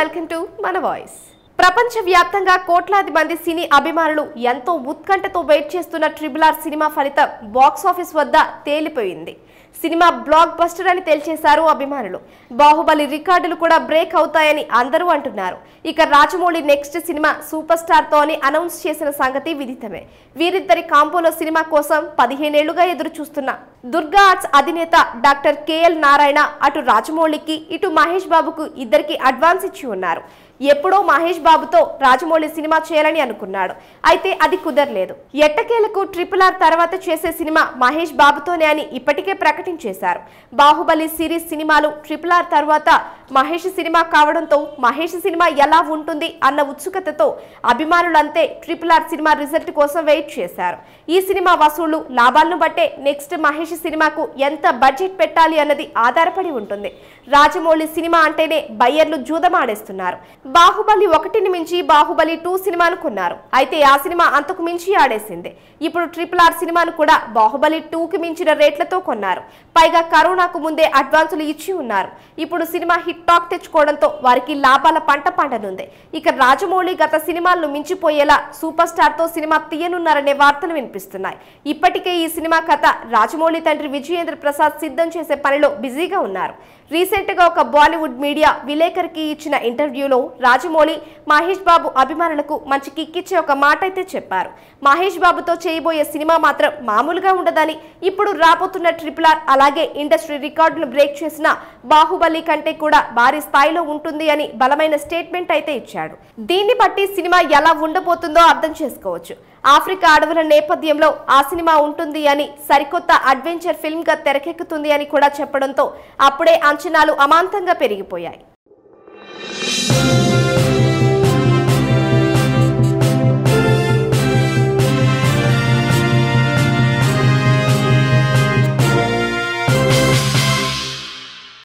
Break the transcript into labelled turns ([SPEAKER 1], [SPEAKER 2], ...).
[SPEAKER 1] welcome to మన voice ప్రపంచ వ్యాప్తంగా కోట్లాది మంది సినీ అభిమానులు ఎంతో ఉత్కంఠతో వెయిట్ చేస్తున్న ట్రిబుల్ ఆర్ సినిమా ఫలితం బాక్స్ ఆఫీస్ వద్ద తేలిపోయింది సినిమా బ్లాక్ బస్టర్ అని తేల్చేశారు అభిమానులు బాహుబలి రికార్డులు కూడా బ్రేక్ అవుతాయని అందరూ అంటున్నారు ఇక Rajamouli next cinema super star తో అని అనౌన్స్ చేసిన సంగతి విదితమే వీరిద్దరి కాంపోలో సినిమా కోసం పదిహేనేళ్లుగా ఎదురు చూస్తున్న దుర్గా ఆర్ట్స్ అధినేత డాక్టర్ కేఎల్ నారాయణ అటు రాజమౌళికి ఇటు మహేష్ బాబుకు ఇద్దరికి అడ్వాన్స్ ఇచ్చి ఉన్నారు ఎప్పుడో మహేష్ బాబుతో రాజమౌళి సినిమా చేయాలని అనుకున్నాడు అయితే అది కుదరలేదు ఎట్టకేలకు ట్రిపుల్ ఆర్ తర్వాత చేసే సినిమా మహేష్ బాబుతోనే అని ఇప్పటికే ప్రకటించేశారు బాహుబలి సిరీస్ సినిమాలు ట్రిపుల్ ఆర్ తర్వాత మహేష్ సినిమా కావడంతో మహేష్ సినిమా ఎలా ఉంటుంది అన్న ఉత్సుకతతో అభిమానులంతే ట్రిపుల్ ఆర్ సినిమా రిజల్ట్ కోసం వెయిట్ చేశారు ఈ సినిమా వసూళ్లు లాభాలను బట్టే నెక్స్ట్ మహేష్ సినిమాకు ఎంత బడ్జెట్ పెట్టాలి అన్నది ఆధారపడి ఉంటుంది రాజమౌళి సినిమా అంటేనే బయ్యర్లు జూదమాడేస్తున్నారు బాహుబలి ఒకటిని మించి బాహుబలి టూ సినిమాను కొన్నారు అయితే ఆ సినిమా అంతకు మించి ఆడేసింది ఇప్పుడు ట్రిపుల్ ఆర్ సినిమాను కూడా బాహుబలి టూకి మించిన రేట్లతో కొన్నారు పైగా కరోనాకు ముందే అడ్వాన్సులు ఇచ్చి ఉన్నారు ఇప్పుడు సినిమా హిట్ టాక్ తెచ్చుకోవడంతో వారికి లాభాల పంట పండనుంది ఇక రాజమౌళి గత సినిమాలను మించిపోయేలా సూపర్ స్టార్ తో సినిమా తీయనున్నారనే వార్తలు వినిపిస్తున్నాయి ఇప్పటికే ఈ సినిమా కథ రాజమౌళి తండ్రి విజయేంద్ర ప్రసాద్ సిద్ధం చేసే పనిలో బిజీగా ఉన్నారు రీసెంట్ గా ఒక బాలీవుడ్ మీడియా విలేకరికి ఇచ్చిన ఇంటర్వ్యూలో రాజమౌళి మహేష్ బాబు అభిమానులకు మంచి కిక్కిచ్చే ఒక మాట అయితే చెప్పారు మహేష్ బాబుతో చేయబోయే సినిమా మాత్రం మామూలుగా ఉండదని ఇప్పుడు రాబోతున్న ట్రిపుల్ ఆర్ అలాగే ఇండస్ట్రీ రికార్డును బ్రేక్ చేసిన బాహుబలి కంటే కూడా భారీ స్థాయిలో ఉంటుంది అని బలమైన స్టేట్మెంట్ అయితే ఇచ్చాడు దీన్ని బట్టి సినిమా ఎలా ఉండబోతుందో అర్థం చేసుకోవచ్చు ఆఫ్రికా అడవుల నేపథ్యంలో ఆ సినిమా ఉంటుంది అని సరికొత్త అడ్వెంచర్ ఫిల్మ్ గా తెరకెక్కుతుంది అని కూడా చెప్పడంతో అప్పుడే అంచనాలు అమాంతంగా పెరిగిపోయాయి